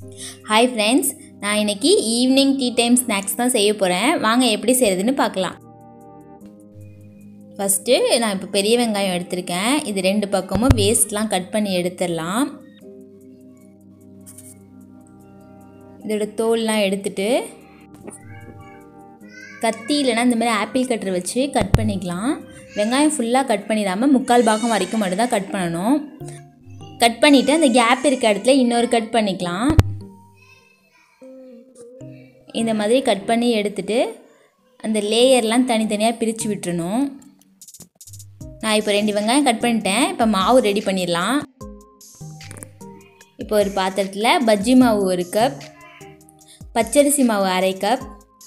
hi friends நான் இன்னைக்கு evening tea time snacks தான் செய்ய போகிறேன் வாங்க எப்படி செய்கிறதுன்னு பார்க்கலாம் ஃபஸ்ட்டு நான் இப்போ பெரிய வெங்காயம் எடுத்திருக்கேன் இது ரெண்டு பக்கமும் வேஸ்ட்லாம் கட் பண்ணி எடுத்துடலாம் இதோட தோல்லாம் எடுத்துட்டு கத்தி இல்லைனா இந்த மாதிரி ஆப்பிள் கட்டர் வச்சு கட் பண்ணிக்கலாம் வெங்காயம் ஃபுல்லாக கட் பண்ணிடாமல் முக்கால் பாகம் வரைக்கும் மட்டும்தான் கட் பண்ணணும் கட் பண்ணிவிட்டு அந்த கேப் இருக்க இடத்துல இன்னொரு கட் பண்ணிக்கலாம் இந்த மாதிரி கட் பண்ணி எடுத்துட்டு அந்த லேயர்லாம் தனித்தனியாக பிரித்து விட்டுறணும் நான் இப்போ ரெண்டு வெங்காயம் கட் பண்ணிட்டேன் இப்போ மாவு ரெடி பண்ணிடலாம் இப்போ ஒரு பாத்திரத்தில் பஜ்ஜி மாவு ஒரு கப் பச்சரிசி மாவு அரை கப்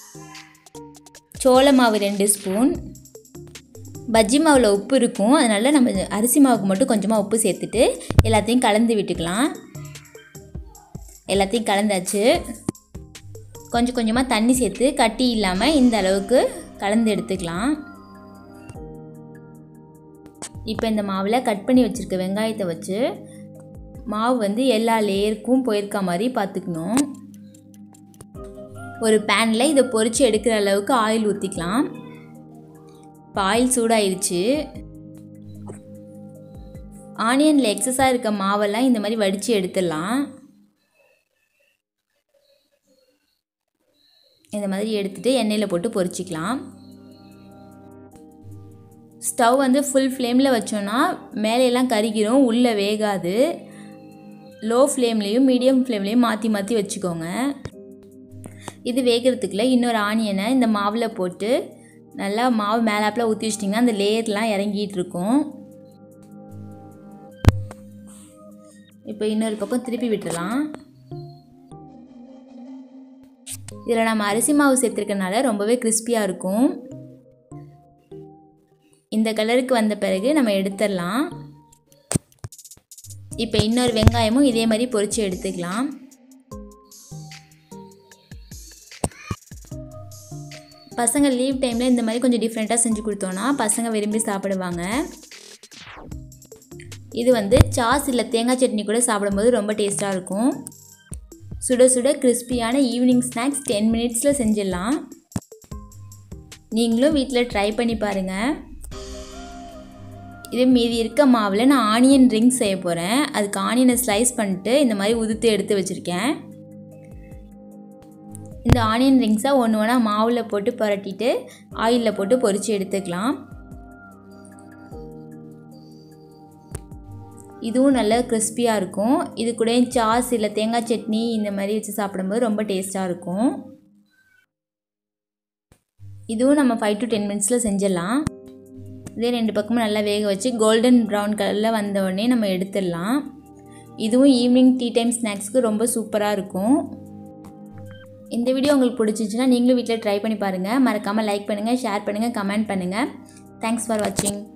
சோள மாவு ரெண்டு ஸ்பூன் பஜ்ஜி மாவில் உப்பு இருக்கும் அதனால் நம்ம அரிசி மாவுக்கு மட்டும் கொஞ்சமாக உப்பு சேர்த்துட்டு எல்லாத்தையும் கலந்து விட்டுக்கலாம் எல்லாத்தையும் கலந்தாச்சு கொஞ்சம் கொஞ்சமாக தண்ணி சேர்த்து கட்டி இல்லாமல் இந்த அளவுக்கு கலந்து எடுத்துக்கலாம் இப்போ இந்த மாவில் கட் பண்ணி வச்சுருக்க வெங்காயத்தை வச்சு மாவு வந்து எல்லா லேயருக்கும் போயிருக்க மாதிரி பார்த்துக்கணும் ஒரு பேனில் இதை பொரித்து எடுக்கிற அளவுக்கு ஆயில் ஊற்றிக்கலாம் இப்போ ஆயில் சூடாயிருச்சு ஆனியனில் எக்ஸஸாக இருக்க மாவெல்லாம் இந்த மாதிரி வடித்து எடுத்துடலாம் இந்த மாதிரி எடுத்துகிட்டு எண்ணெயில் போட்டு பொரிச்சிக்கலாம் ஸ்டவ் வந்து ஃபுல் ஃப்ளேமில் வச்சோன்னா மேலையெல்லாம் கருகிரும் உள்ளே வேகாது லோ ஃப்ளேம்லேயும் மீடியம் ஃப்ளேம்லேயும் மாற்றி மாற்றி வச்சுக்கோங்க இது வேகிறதுக்குள்ள இன்னொரு ஆனியனை இந்த மாவில் போட்டு நல்லா மாவு மேலாப்பில் ஊற்றி வச்சிட்டிங்கன்னா அந்த லேயர்லாம் இறங்கிட்டு இருக்கும் இப்போ இன்னொரு பக்கம் திருப்பி விட்டுடலாம் இதில் நம்ம அரிசி மாவு சேர்த்துருக்கனால ரொம்பவே கிறிஸ்பியாக இருக்கும் இந்த கலருக்கு வந்த பிறகு நம்ம எடுத்துடலாம் இப்போ இன்னொரு வெங்காயமும் இதே மாதிரி பொரித்து எடுத்துக்கலாம் பசங்க லீவ் டைமில் இந்த மாதிரி கொஞ்சம் டிஃப்ரெண்ட்டாக செஞ்சு கொடுத்தோன்னா பசங்க விரும்பி சாப்பிடுவாங்க இது வந்து சாஸ் இல்லை தேங்காய் சட்னி கூட சாப்பிடும்போது ரொம்ப டேஸ்ட்டாக இருக்கும் சுட சுட கிறிஸ்பியான ஈவினிங் ஸ்நாக்ஸ் டென் மினிட்ஸில் செஞ்சிடலாம் நீங்களும் வீட்டில் ட்ரை பண்ணி பாருங்கள் இது மீதி இருக்க மாவில் நான் ஆனியன் ரிங்ஸ் செய்ய போகிறேன் அதுக்கு ஆனியனை ஸ்லைஸ் பண்ணிட்டு இந்த மாதிரி உதுத்து எடுத்து வச்சுருக்கேன் இந்த ஆனியன் ரிங்ஸை ஒன்று ஒன்றா மாவில் போட்டு புரட்டிட்டு ஆயிலில் போட்டு பொரித்து எடுத்துக்கலாம் இதுவும் நல்ல கிறிஸ்பியாக இருக்கும் இது கூட சாஸ் இல்லை தேங்காய் சட்னி இந்த மாதிரி வச்சு சாப்பிடும்போது ரொம்ப டேஸ்ட்டாக இருக்கும் இதுவும் நம்ம ஃபைவ் டு டென் மினிட்ஸில் செஞ்சிடலாம் இதே ரெண்டு பக்கமும் நல்லா வேக வச்சு கோல்டன் ப்ரௌன் கலரில் வந்த உடனே நம்ம எடுத்துடலாம் இதுவும் ஈவினிங் டீ டைம் ஸ்நாக்ஸ்க்கு ரொம்ப சூப்பராக இருக்கும் இந்த வீடியோ உங்களுக்கு பிடிச்சிச்சின்னா நீங்களும் வீட்டில் ட்ரை பண்ணி பாருங்கள் மறக்காமல் லைக் பண்ணுங்கள் ஷேர் பண்ணுங்கள் கமெண்ட் பண்ணுங்கள் தேங்க்ஸ் ஃபார் வாட்சிங்